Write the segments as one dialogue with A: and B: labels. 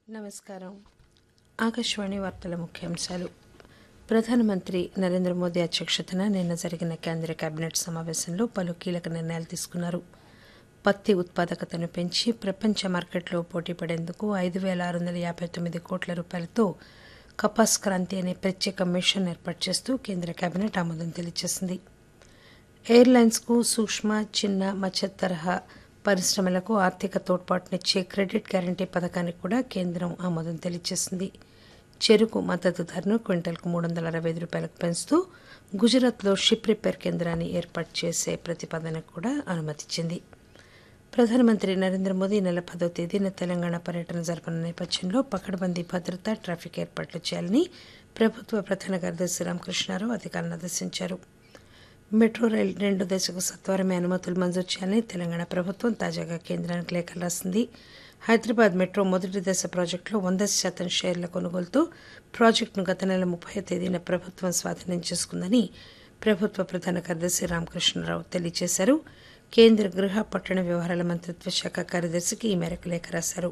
A: నమస్కారం ఆకాశవాణి వార్తల ముఖ్యాంశాలు ప్రధానమంత్రి నరేంద్ర మోదీ అధ్యక్షతన నిన్న జరిగిన కేంద్ర కేబినెట్ సమావేశంలో పలు కీలక నిర్ణయాలు తీసుకున్నారు పత్తి ఉత్పాదకతను పెంచి ప్రపంచ మార్కెట్లో పోటీ పడేందుకు ఐదు వేల ఆరు వందల యాభై తొమ్మిది కోట్ల రూపాయలతో కపాస్ క్రాంతి అనే ప్రత్యేక మిషన్ ఏర్పాటు చేస్తూ కేంద్ర కేబినెట్ ఆమోదం తెలియజేసింది ఎయిర్లైన్స్కు సూక్ష్మ చిన్న మధ్య తరహా పరిశ్రమలకు ఆర్థిక తోడ్పాటునిచ్చే క్రెడిట్ గ్యారంటీ పథకానికి కూడా కేంద్రం ఆమోదం తెలియజేసింది చెరుకు మద్దతు ధరను క్వింటల్కు మూడు వందల అరవై ఐదు రూపాయలకు పెంచుతూ గుజరాత్లో షిప్ రిపేర్ కేంద్రాన్ని ఏర్పాటు చేసే ప్రతిపాదనకు కూడా అనుమతిచ్చింది ప్రధానమంత్రి నరేంద్ర మోదీ నెల పదో తేదీన తెలంగాణ పర్యటన జరపనున్న నేపథ్యంలో పకడ్బందీ భద్రత ట్రాఫిక్ ఏర్పాట్లు చేయాలని ప్రభుత్వ ప్రధాన కార్యదర్శి రామకృష్ణారావు అధికారులను ఆదేశించారు మెట్రో రైల్ రెండు దశకు సత్వరమే అనుమతులు మంజూరు చేయాలని తెలంగాణ ప్రభుత్వం తాజాగా కేంద్రానికి లేఖలు రాసింది హైదరాబాద్ మెట్రో మొదటి దశ ప్రాజెక్టులో వంద శాతం షేర్ల కొనుగోలుతో ప్రాజెక్టును గత నెల ముప్పై తేదీన ప్రభుత్వం స్వాధీనం చేసుకుందని ప్రభుత్వ ప్రధాన కార్యదర్శి రామకృష్ణారావు తెలియజేశారు కేంద్ర గృహ పట్టణ వ్యవహారాల మంత్రిత్వ శాఖ కార్యదర్శికి ఈ మేరకు లేఖ రాశారు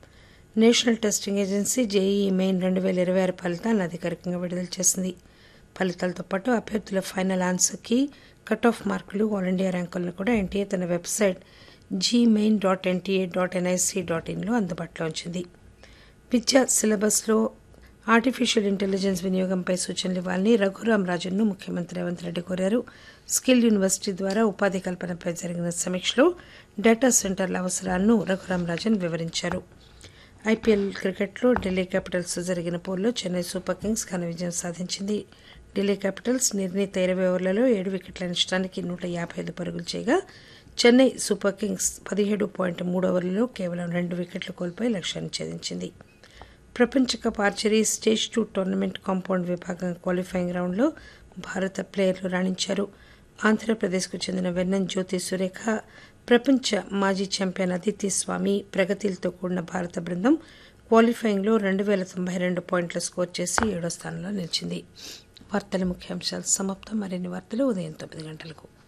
A: national testing agency JEE main రెండు వేల ఇరవై ఆరు ఫలితాలను అధికారికంగా విడుదల చేసింది ఫలితాలతో పాటు అభ్యర్థుల ఫైనల్ ఆన్సర్కి cut off marks all India ర్యాంకులను కూడా ఎన్టీఏ తన website JEE main dot NTA dot NIC dot ఇన్లో అందుబాటులో ఉంచింది విద్యా సిలబస్లో ఆర్టిఫిషియల్ ఇంటెలిజెన్స్ వినియోగంపై సూచనలు ఇవ్వాలని రఘురాం రాజన్ను ముఖ్యమంత్రి రేవంత్ రెడ్డి కోరారు స్కిల్ యూనివర్సిటీ ద్వారా ఉపాధి కల్పనపై జరిగిన సమీక్షలో డేటా సెంటర్ల అవసరాలను రఘురాం రాజన్ వివరించారు ఐపీఎల్ క్రికెట్లో ఢిల్లీ క్యాపిటల్స్ జరిగిన పోల్లో చెన్నై సూపర్ కింగ్స్ ఘన విజయం సాధించింది ఢిల్లీ క్యాపిటల్స్ నిర్ణీత ఇరవై ఓవర్లలో ఏడు వికెట్ల నష్టానికి నూట యాభై ఐదు పరుగులు చేయగా చెన్నై సూపర్ కింగ్స్ పదిహేడు పాయింట్ మూడు ఓవర్లలో కేవలం రెండు వికెట్లు కోల్పోయి లక్ష్యాన్ని ఛేదించింది ప్రపంచ cup archery stage two tournament compound విభాగం క్వాలిఫైయింగ్ రౌండ్లో భారత ప్లేయర్లు రాణించారు ఆంధ్రప్రదేశ్కు చెందిన వెన్నెన్ జ్యోతి సురేఖ ప్రపంచ మాజీ ఛాంపియన్ అదితి స్వామి ప్రగతిలతో కూడిన భారత బృందం క్వాలిఫైయింగ్లో రెండు వేల తొంభై రెండు పాయింట్ల స్కోర్ చేసి ఏడో స్థానంలో నిలిచింది వార్తల ముఖ్యాంశాలు సమాప్తం మరిన్ని వార్తలు ఉదయం తొమ్మిది గంటలకు